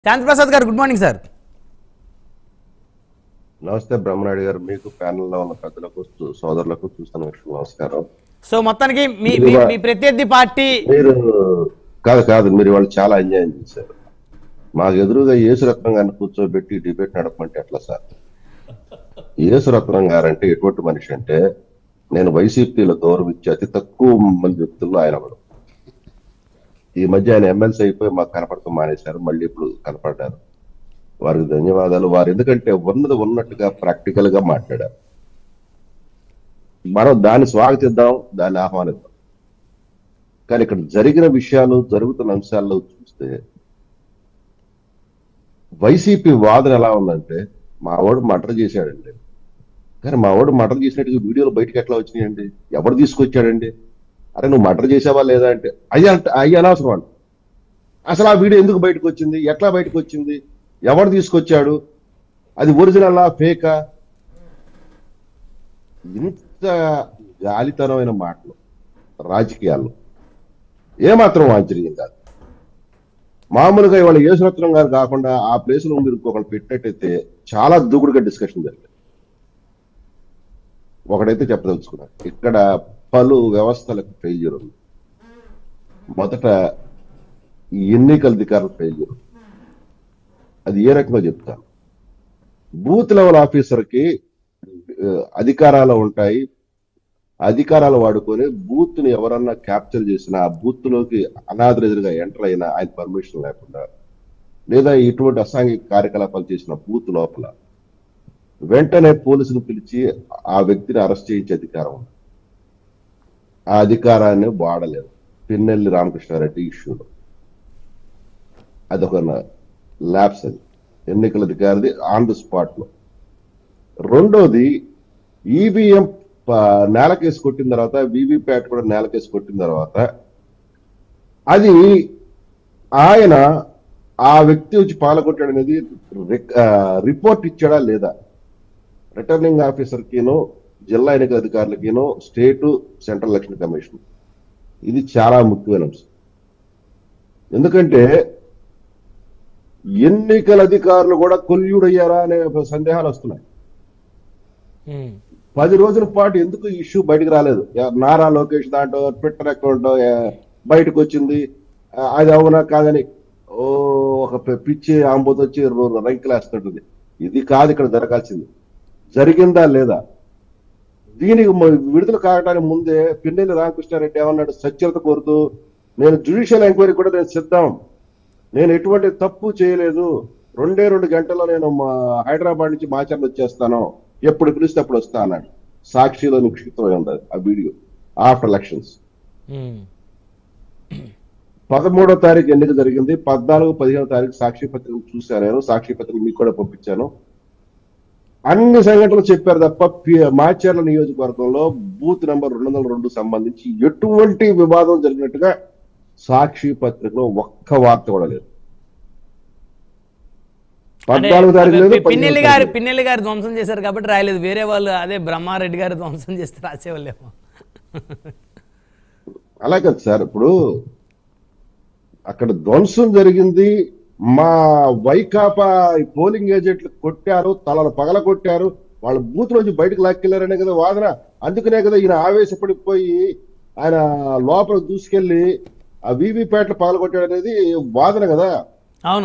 శాంతిప్రసాద్ గారు good morning sir నమస్తే బ్రహ్మనాయుడు గారు మీకు ప్యానెల్లో ఉన్న పెద్దలకు చూ- సోదరులకు చూస్తున్న వ్యక్తులకు నమస్కారం సో మొత్తానికి మీ మీ- మీ ప్రత్యర్థి పార్టీ మీరు కాదు కాదు మీరు వాళ్ళు చాలా అన్యాయం చేశారు మాకు ఎదురుగా యేసురత్నం గారిని కూర్చోబెట్టి డిబేట్ నడపమంటే ఎట్లా సార్ యేసురత్నం గారు అంటే ఎటువంటి మనిషి అంటే నేను వైసీపీలో గౌరవించే అతి తక్కువ మంది వ్యక్తుల్లో ఆయన ఒకడు ఈ మధ్య ఆయన ఎమ్మెల్సీ అయిపోయి మాకు కనపడటం మానేశారు మళ్ళీ ఇప్పుడు కనపడ్డారు వారికి ధన్యవాదాలు వారు ఎందుకంటే ఉన్నది ఉన్నట్టుగా ప్రాక్టికల్ గా మాట్లాడారు మనం దాన్ని స్వాగతిద్దాం దాన్ని ఆహ్వానిద్దాం కానీ ఇక్కడ జరిగిన విషయాలు జరుగుతున్న అంశాల్లో చూస్తే వైసీపీ వాదన ఎలా ఉందంటే మా వాడు మర్డర్ చేశాడండి కానీ మా వాడు మర్డర్ చేసినట్టుగా వీడియోలు బయటకు ఎట్లా వచ్చినాయండి ఎవరు తీసుకొచ్చాడండి అరే నువ్వు మర్డర్ చేసావా లేదా అంటే అయ్యా అంటే అయ్యి అనవసరం అండి అసలు ఆ వీడియో ఎందుకు బయటకు వచ్చింది ఎట్లా బయటకు వచ్చింది ఎవరు తీసుకొచ్చాడు అది ఒరిజినలా ఫేకా ఇంత గాలితనమైన మాటలు రాజకీయాల్లో ఏమాత్రం వాంఛనీయం కాదు మామూలుగా ఇవాళ యేసురత్నం గారు కాకుండా ఆ ప్లేస్ లో మీరు ఇంకొకరు పెట్టినట్టయితే చాలా దూకుడుగా డిస్కషన్ జరిగింది ఒకడైతే చెప్పదలుచుకున్నారు ఇక్కడ పలు వ్యవస్థలకు ఫెయిల్యూర్ ఉంది మొదట ఈ ఎన్నికల అధికారులు ఫెయిల్యూర్ అది ఏ రకంగా చెప్తాను బూత్ లెవెల్ ఆఫీసర్కి ఆ, అధికారాలు ఉంటాయి అధికారాలు వాడుకొని బూత్ ని ఎవరన్నా క్యాప్చర్ చేసినా ఆ బూత్ లోకి అనాథరెదురుగా ఎంటర్ అయినా ఆయన పర్మిషన్ లేకుండా లేదా ఇటువంటి అసాంఘిక కార్యకలాపాలు చేసిన బూత్ లోపల వెంటనే పోలీసులు పిలిచి ఆ వ్యక్తిని అరెస్ట్ చేయించే అధికారం ఉంది ఆ అధికారాన్ని వాడలేదు పిన్నెల్లి రామకృష్ణారెడ్డి ఇష్యూలో అదొక ల్యాబ్స్ అది ఎన్నికల అధికారిది ఆన్ ది స్పాట్ లో రెండోది ఈవీఎం నేలకేసి కొట్టిన తర్వాత వీవీప్యాట్ కూడా నేలకేసి కొట్టిన తర్వాత అది ఆయన ఆ వ్యక్తి వచ్చి పాల్గొట్టాడు అనేది రిపోర్ట్ ఇచ్చాడా లేదా రిటర్నింగ్ ఆఫీసర్ కినో జిల్లా ఎన్నికల అధికారులకినో స్టేటు సెంట్రల్ ఎలక్షన్ కమిషన్ ఇది చాలా ముఖ్యమైన అంశం ఎందుకంటే ఎన్నికల అధికారులు కూడా కొల్యుడయ్యారా అనే సందేహాలు వస్తున్నాయి ఉమ్, పది రోజుల పాటు ఎందుకు ఈ ఇష్యూ బయటకు రాలేదు ఎ- నారా లోకేష్ దాంట్లో ట్విట్టర్ అకౌంట్ బయటకు వచ్చింది ఆ, అది అవునా కాదని ఓ ఒక పి- పిచ్చి ఆంబోతు వచ్చి రంకిలేస్తుంటుంది ఇది కాదు ఇక్కడ జరగాల్సింది జరిగిందా లేదా దీనికి మ- విడుదల కావడానికి ముందే పిన్నెల్లి రామకృష్ణారెడ్డి ఏమన్నాడు సత్యత కోరుతూ నేను జ్యుడిషియల్ ఎంక్వైరీ కూడా నేను సిద్ధం నేను ఎటువంటి తప్పు చేయలేదు రెండే రెండు గంటల్లో నేను మా హైదరాబాద్ నుంచి మాచర్లు వచ్చేస్తాను ఎప్పుడు పిలిస్తే అప్పుడు వస్తా అన్నాడు సాక్షిలో నిక్షిప్తమై ఉంది ఆ వీడియో ఆఫ్టర్ ఎలక్షన్స్ ఉమ్, పదమూడో తారీఖు ఎన్నిక జరిగింది పద్నాలుగు పదిహేనో తారీఖు సాక్షి పత్రిక చూశాను నేను సాక్షి పత్రిక మీకు కూడా పంపించాను అన్ని సంఘటనలు చెప్పారు తప్ప పి- మాచర్ల నియోజకవర్గంలో బూత్ నెంబర్ రెండు వందల రెండు సంబంధించి ఎటువంటి వివాదం జరిగినట్టుగా సాక్షి పత్రికలో ఒక్క వార్త కూడా లేదు అంటే పద్నాలుగు తారీఖు లేదు పి- పిన్నెల్లి పదిహేనో గారు తారీఖు లేదు. పిన్నెల్లి గారు ధ్వంసం చేశారు కాబట్టి రాయలేదు వేరే వాళ్ళు అదే బ్రహ్మారెడ్డి గారు ధ్వంసం చేస్తే రాసేవాళ్ళేమో అలా కాదు సార్ ఇప్పుడు అక్కడ ధ్వంసం జరిగింది మా వైకాపా ఈ పోలింగ్ ఏజెంట్లు కొట్టారు తలలు పగల కొట్టారు వాళ్ళ బూత్ నుంచి బయటకు లాక్కెళ్లారనే కదా వాదన అందుకనే కదా ఈయన ఆవేశపడిపోయి ఆయన లోపల దూసుకెళ్లి ఆ వీవీప్యాట్లు పగలగొట్టాడు అనేది వాదన కదా అవును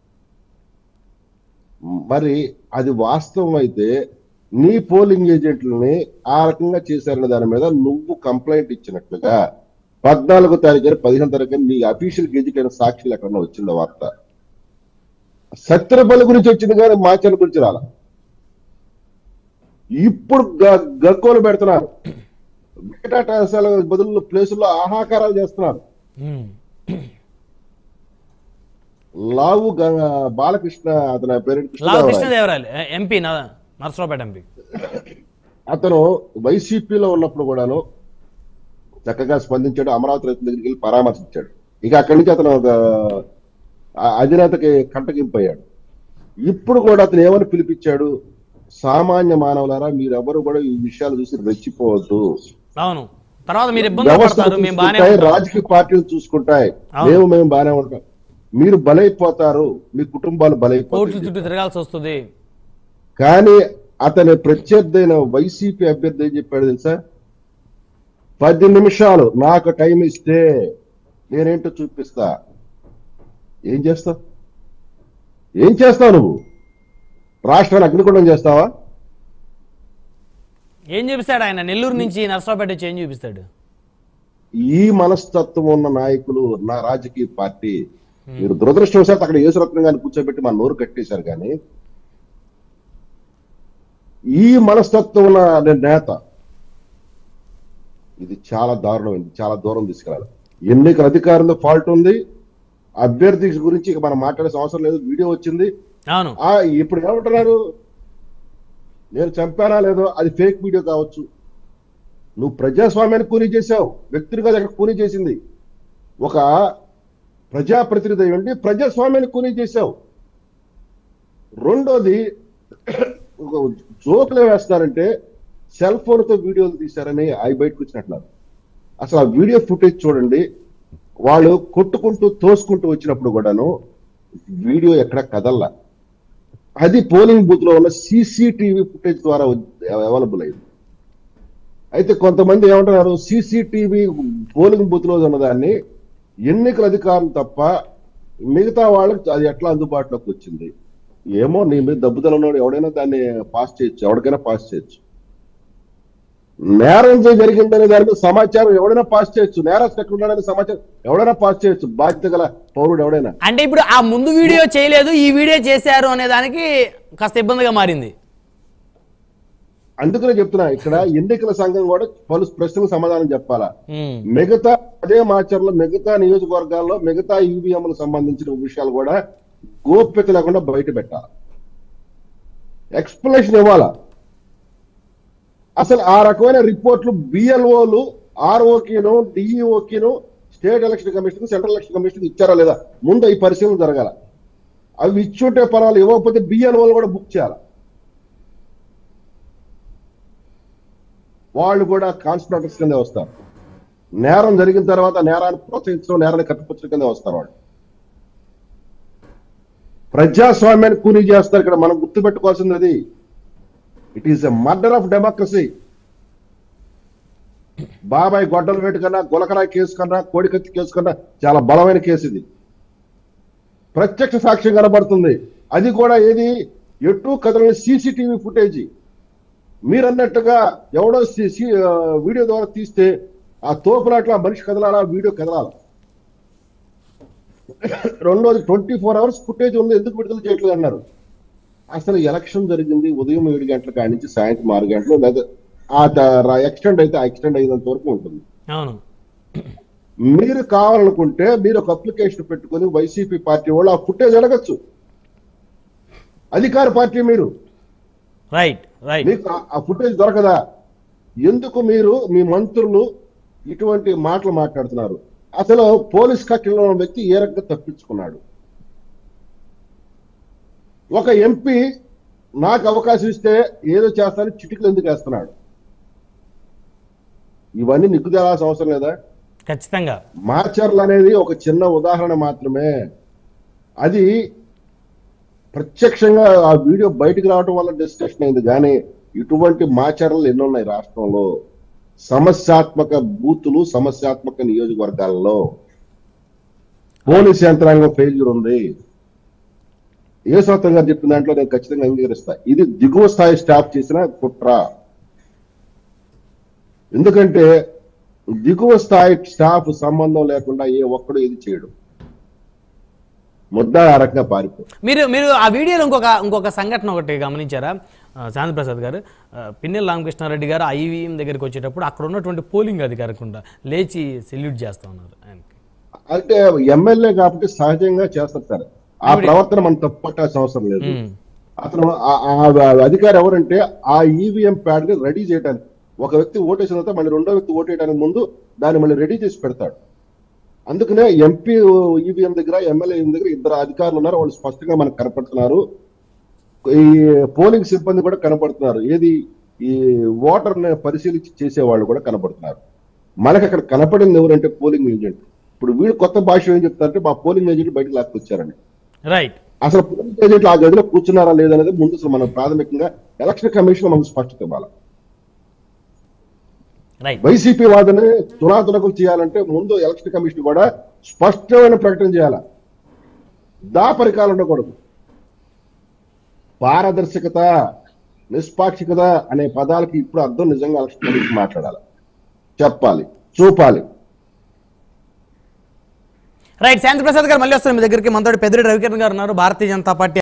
మరి అది వాస్తవం అయితే నీ పోలింగ్ ఏజెంట్లని ఆ రకంగా చేశారనే దాని మీద నువ్వు కంప్లైంట్ ఇచ్చినట్లుగా పద్నాలుగో తారీఖు పదిహేను తారీఖు నీ అఫీషియల్ గెజిట్ అయిన సాక్షులు ఎక్కడన్నా వచ్చింది ఆ వార్త సత్యరపల్లి గురించి వచ్చింది కానీ మాచర్ల గురించి రాల ఇప్పుడు గ- గగ్గోలు పెడుతున్నారు వికటాటాసాల బదులు ప్లేసుల్లో ఆహాకారాలు చేస్తున్నారు ఉమ్, లావు గ- బాలకృష్ణ అతని పేరు లావు కృష్ణదేవరాయలు. కృష్ణదేవరాయలు ఎ- ఎంపీ న- నరసరావుపేట ఎంపీ అతను వైసీపీలో ఉన్నప్పుడు కూడాను చక్కగా స్పందించాడు అమరావతి రైతుల దగ్గరికి వెళ్ళి పరామర్శించాడు ఇక అక్కడి నుంచి అతను ఒక ఆ అధినేతకి కంటగింపయ్యాడు ఇప్పుడు కూడా అతను ఏమని పిలిపించాడు సామాన్య మానవులారా మీరెవరు కూడా ఈ విషయాలు చూసి రెచ్చిపోవద్దు అవును తర్వాత మీరు ఇబ్బంది వ్యవస్థలు పడతారు మేము బాగానే చూసుకుంటాయి ఉంటాం. రాజకీయ పార్టీలు చూసుకుంటాయి అవును. మేము మేము బాగానే ఉంటాం మీరు బలైపోతారు మీ కుటుంబాలు కోర్టుల బలైపోతారు చుట్టూ తిరగాల్సి వస్తుంది కానీ అతని ప్రత్యర్థి అయిన వైసీపీ అభ్యర్థి ఏం చెప్పాడు తెలుసా పది నిమిషాలు నాకు టైం ఇస్తే నేనేంటో చూపిస్తా ఏం చేస్తావు ఏం చేస్తావు నువ్వు రాష్ట్రాన్ని అగ్నిగుండం చేస్తావా ఏం చూపిస్తాడు ఆయన నెల్లూరు నుంచి నర్సరావుపేట వచ్చి ఏం చూపిస్తాడు ఈ మనస్తత్వం ఉన్న నాయకులు నా రాజకీయ పార్టీ మీరు దురదృష్టవశాత్తు అక్కడ యేసురత్నం గారిని కూర్చోబెట్టి మా నోరు కట్టేశారు కానీ ఈ మనస్తత్వం ఉన్న నే- నేత ఇది చాలా దారుణమైంది చాలా దూరం తీసుకెళ్ళాలి ఎన్నికల అధికారంలో ఫాల్ట్ ఉంది అభ్యర్థి గురించి ఇక మనం మాట్లాడాల్సిన అవసరం లేదు వీడియో వచ్చింది అవును ఆ ఇప్పుడు ఏమంటున్నారు నేను చంపానా లేదో అది ఫేక్ వీడియో కావచ్చు నువ్వు ప్రజాస్వామ్యాన్ని కూనీ చేశావు వ్యక్తిని కాదు అక్కడ కూనీ చేసింది ఒక ప్రజాప్రతినిధి అయి ఉండి ప్రజాస్వామ్యాన్ని కూనీ చేశావు రెండోది ఒక జోకులు వేస్తారంటే సెల్ ఫోన్ తో వీడియోలు తీశారని అవి బయటకు వచ్చినట్లున్నారు అసలు ఆ వీడియో ఫుటేజ్ చూడండి వాళ్ళు కొట్టుకుంటూ తోసుకుంటూ వచ్చినప్పుడు కూడాను వీడియో ఎక్కడ కదల్లా అది పోలింగ్ బూత్ లో ఉన్న సీసీటీవీ ఫుటేజ్ ద్వారా అవైలబుల్ అయింది అయితే కొంతమంది ఏమంటున్నారు సీసీటీవీ పోలింగ్ బూత్ లో ఉన్నదాన్ని ఎన్నికల అధికారులు తప్ప మిగతా వాళ్ళకి అది ఎట్లా అందుబాటులోకి వచ్చింది ఏమో నీ మీద దబ్బుదల ఉన్నాడు ఎవడైనా దాన్ని పాస్ చేయొచ్చు ఎవరికైనా పాస్ చేయొచ్చు నేరం జరిగిందనే దాని మీద సమాచారం ఎవడైనా పాస్ చేయొచ్చు నేరస్తు ఎక్కడ ఉన్నాడనే సమాచారం ఎవడైనా పాస్ చేయొచ్చు బాధ్యత గల పౌరుడు ఎవడైనా అంటే ఇప్పుడు ఆ ముందు వీడియో చేయలేదు ఈ వీడియో చేశారు అనే దానికి కాస్త ఇబ్బందిగా మారింది అందుకనే చెప్తున్నా ఇక్కడ ఎన్నికల సంఘం కూడా పలు ప్రశ్నలకు సమాధానం చెప్పాలా ఉమ్. మిగతా అదే మాచర్లో మిగతా నియోజకవర్గాల్లో మిగతా ఈవీఎంలకు సంబంధించిన విషయాలు కూడా గోప్యత లేకుండా బయట పెట్టాలి ఎక్స్ప్లెనేషన్ ఇవ్వాలా అసలు ఆ రకమైన రిపోర్ట్లు బిఎల్ఓలు ఆర్ఓకిను డిఈఓకిను state election commission central election commission ఇచ్చారా లేదా ముందు ఈ పరిశీలన జరగాల అవి ఇచ్చుంటే పర్వాలేదు ఇవ్వకపోతే బిఎల్ఓలు కూడా బుక్ చేయాలి వాళ్ళు కూడా కాన్స్పిరేటర్స్ కింద వస్తారు నేరం జరిగిన తర్వాత నేరాన్ని ప్రోత్సహించడం నేరాన్ని కప్పిపుచ్చడం కింద వస్తారు వాళ్ళు ప్రజాస్వామ్యాన్ని కూనీ చేస్తారు ఇక్కడ మనం గుర్తుపెట్టుకోవాల్సింది అది it is a murder of democracy బాబాయ్ గొడ్డల వేటు కన్నా గులకరాయి కేసు కన్నా కోడికత్తి కేసు కన్నా చాలా బలమైన కేసు ఇది ప్రత్యక్ష సాక్ష్యం కనబడుతుంది అది కూడా ఏది ఎటు కదలని సీసీటీవీ ఫుటేజీ మీరన్నట్టుగా ఎవడో సి- సి- ఆ, వీడియో ద్వారా తీస్తే ఆ తోపులాట్ల ఆ మనిషి కదలాలా వీడియో కదలాలా రెండోది ట్వంటీ ఫోర్ అవర్స్ ఫుటేజ్ ఉంది ఎందుకు విడుదల చేయట్లేదు అన్నారు అసలు ఎలక్షన్ జరిగింది ఉదయం ఏడు గంటల కాడి నుంచి సాయంత్రం ఆరు గంటలు లేదా ఆ ఎక్స్టెండ్ అయితే ఎక్స్టెండ్ అయినంత వరకు ఉంటుంది అవును మీరు కావాలనుకుంటే మీరు ఒక అప్లికేషన్ పెట్టుకొని వైసీపీ పార్టీ వాళ్ళు ఆ ఫుటేజ్ అడగచ్చు అధికార పార్టీ మీరు రైట్ రైట్ మీకు ఆ- ఆ ఫుటేజ్ దొరకదా ఎందుకు మీరు మీ మంత్రులు ఇటువంటి మాటలు మాట్లాడుతున్నారు అసలు పోలీస్ కట్టలో ఉన్న వ్యక్తి ఏ రకంగా తప్పించుకున్నాడు ఒక ఎంపీ నాకు అవకాశం ఇస్తే ఏదో చేస్తాను చిటికలు ఎందుకు వేస్తున్నాడు ఇవన్నీ నిగ్గు తేలాల్సిన అవసరం లేదా ఖచ్చితంగా మాచర్లు అనేది ఒక చిన్న ఉదాహరణ మాత్రమే అది ప్రత్యక్షంగా ఆ వీడియో బయటికి రావడం వల్ల డిస్కషన్ అయింది కానీ ఇటువంటి మాచర్లు ఎన్ని ఉన్నాయి రాష్ట్రంలో సమస్యాత్మక బూతులు సమస్యాత్మక నియోజకవర్గాల్లో పోలీస్ యంత్రాంగం ఫెయిల్యూర్ ఉంది ఏ శాతం గారు చెప్పిన దాంట్లో నేను ఖచ్చితంగా అంగీకరిస్తా ఇది దిగువ స్థాయి స్టాఫ్ చేసిన కుట్ర ఎందుకంటే దిగువ స్థాయి స్టాఫ్ సంబంధం లేకుండా ఏ ఒక్కడు ఇది చేయడు ముద్ద ఆ రకంగా పారిపో మీరు మీరు ఆ వీడియోలో ఇంకొక ఇంకొక సంఘటన ఒకటి గమనించారా ఆ, శాంతిప్రసాద్ గారు ఆ, పిన్నెల రామకృష్ణారెడ్డి గారు ఐవీఎం దగ్గరికి వచ్చేటప్పుడు అక్కడ ఉన్నటువంటి పోలింగ్ అధికారి కూడా లేచి సెల్యూట్ చేస్తా ఉన్నారు ఆయనకి అంటే ఎమ్మెల్యే కాబట్టి సహజంగా చేస్తారు సార్ ఆ ప్రవర్తన మనం తప్పు పట్టాల్సిన అవసరం లేదు ఉమ్. అతను ఆ- ఆ అధికారి ఎవరంటే ఆ ఈవీఎం ప్యాడ్ ని రెడీ చేయడానికి ఒక వ్యక్తి ఓటేసిన తర్వాత మళ్ళీ రెండో వ్యక్తి ఓటేయడానికి ముందు దాన్ని మళ్ళీ రెడీ చేసి పెడతాడు అందుకనే ఎంపీ ఈవీఎం దగ్గర ఎమ్మెల్యే దగ్గర ఇద్దరు అధికారులు ఉన్నారు వాళ్ళు స్పష్టంగా మనకు కనపడుతున్నారు ఈ పోలింగ్ సిబ్బంది కూడా కనపడుతున్నారు ఏది ఈ ఓటర్ ని పరిశీలించి చేసేవాళ్ళు కూడా కనపడుతున్నారు మనకి అక్కడ కనపడింది ఎవరంటే పోలింగ్ ఏజెంట్ ఇప్పుడు వీళ్ళు కొత్త భాష ఏం చెప్తారంటే మా పోలింగ్ ఏజెంట్ బయటకు లాక్కొచ్చారని రైట్ అసలు పోలింగ్ ఏజెంట్లు ఆ గదిలో కూర్చున్నారా లేదనేది ముందు అసలు మనం ప్రాథమికంగా ఎలక్షన్ కమిషన్ మనకు స్పష్టత ఇవ్వాలి రైట్ వైసీపీ వాదన తునాతునకం చేయాలంటే ముందు ఎలక్షన్ కమిషన్ కూడా స్పష్టమైన ప్రకటన చేయాలి దాపరికాలు ఉండకూడదు పారదర్శకత నిష్పాక్షికత అనే పదాలకి ఇప్పుడు అర్థం నిజంగా ఎలక్షన్ కమిషన్ మాట్లాడాలి చెప్పాలి చూపాలి రైట్ శాంతి ప్రసాద్ గారు మళ్ళీ వస్తారు మీ దగ్గరికి మనతో పెద్దిరెడ్డి రవికిరణ్ గారు ఉన్నారు భారతీయ జనతా పార్టీ